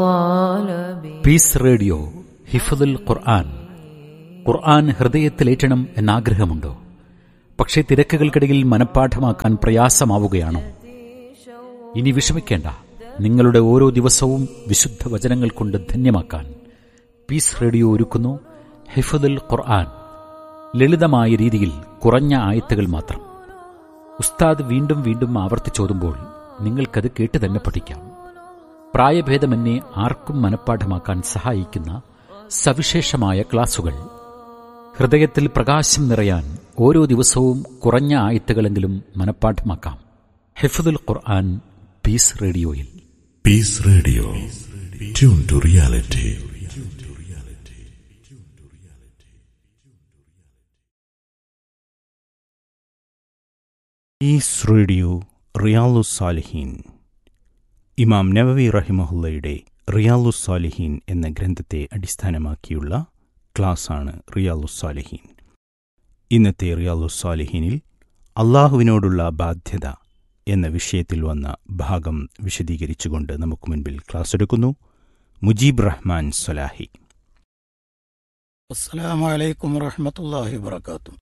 piece radio ഹിഫദുൽ ഖുർആൻ ഖുർആൻ ഹൃദയത്തിലേറ്റണം എന്നാഗ്രഹമുണ്ടോ പക്ഷേ തിരക്കുകൾക്കിടയിൽ മനഃപ്പാഠമാക്കാൻ പ്രയാസമാവുകയാണോ ഇനി വിഷമിക്കേണ്ട നിങ്ങളുടെ ഓരോ ദിവസവും വിശുദ്ധ വചനങ്ങൾ കൊണ്ട് ധന്യമാക്കാൻ പീസ് റേഡിയോ ഒരുക്കുന്നു ഹിഫദുൽ ഖുർആൻ ലളിതമായ രീതിയിൽ കുറഞ്ഞ ആയത്തുകൾ മാത്രം ഉസ്താദ് വീണ്ടും വീണ്ടും ആവർത്തിച്ചോതുമ്പോൾ നിങ്ങൾക്കത് കേട്ട് തന്നെ പഠിക്കാം പ്രായഭേദമന്യേ ആർക്കും മനഃപ്പാഠമാക്കാൻ സഹായിക്കുന്ന സവിശേഷമായ ക്ലാസുകൾ ഹൃദയത്തിൽ പ്രകാശം നിറയാൻ ഓരോ ദിവസവും കുറഞ്ഞ ആയത്തുകളെങ്കിലും മനഃപ്പാഠമാക്കാം ഹിഫദുൽ ഖുർആൻ പീസ് റേഡിയോയിൽ Peace Radio tune to reality is radio റിയാലുസാലിഹീൻ ഇമാം നവവി റഹിമഹുല്ലയുടെ റിയാലുസാലിഹീൻ എന്ന ഗ്രന്ഥത്തെ അടിസ്ഥാനമാക്കിയുള്ള ക്ലാസ്സാണ് റിയാലുസാലിഹീൻ ഇന്നത്തെ റിയാലുസാലിഹീനിൽ അള്ളാഹുവിനോടുള്ള ബാധ്യത എന്ന വിഷയത്തിൽ വന്ന ഭാഗം വിശദീകരിച്ചുകൊണ്ട് നമുക്ക് മുൻപിൽ ക്ലാസ് എടുക്കുന്നു മുജീബ് റഹ്മാൻ സലാഹി السلام عليكم ورحمة الله وبركاته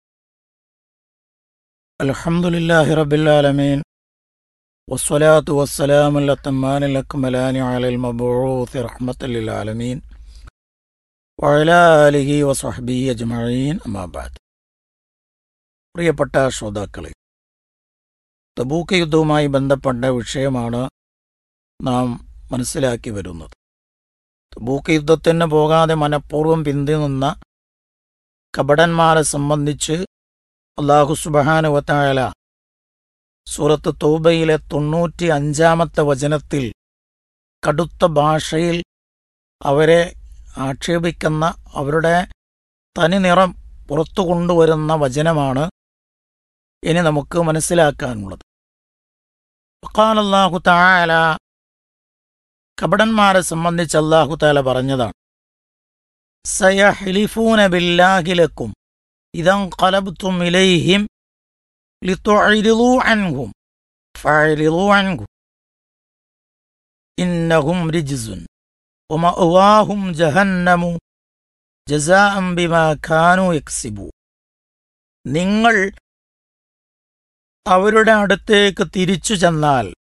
الحمد لله رب العالمين والصلاة والسلام الأتمان الأكملان على المبعوث رحمة للعالمين وعلى آله وصحبه أجمعين أما بعد പ്രിയപ്പെട്ട ശ്രോതാക്കളെ തബൂക്ക് യുദ്ധവുമായി ബന്ധപ്പെട്ട വിഷയമാണ് നാം മനസ്സിലാക്കി വരുന്നത് തബൂക്ക് യുദ്ധത്തിന് പോകാതെ മനഃപൂർവ്വം പിന്തുനിന്ന കപടന്മാരെ സംബന്ധിച്ച് അള്ളാഹു സുബഹാനുവത്തായ സൂറത്ത് തൗബയിലെ തൊണ്ണൂറ്റി അഞ്ചാമത്തെ വചനത്തിൽ കടുത്ത ഭാഷയിൽ അവരെ ആക്ഷേപിക്കുന്ന അവരുടെ തനിനിറം പുറത്തു കൊണ്ടുവരുന്ന വചനമാണ് ഇനി നമുക്ക് മനസ്സിലാക്കാനുള്ളത് അള്ളാഹു താല കപടന്മാരെ സംബന്ധിച്ച് അള്ളാഹു താല പറഞ്ഞതാണ് സയഹ്ലിഫൂന ബില്ലാഹിലക്കും ഇതം കലബ്തും ഇലൈഹിം ലിതുഇരിളൂ അൻഹും ഫഅരിളൂ അൻഹും ഇന്നഹും റിജ്സുൻ വമഅവാഹും ജഹന്നമു ജസാഅം ബിമാ കാനൂ യക്സിബു നിങ്ങൾ അവരുടെ അടുത്തേക്ക് തിരിച്ചു ചെന്നാൽ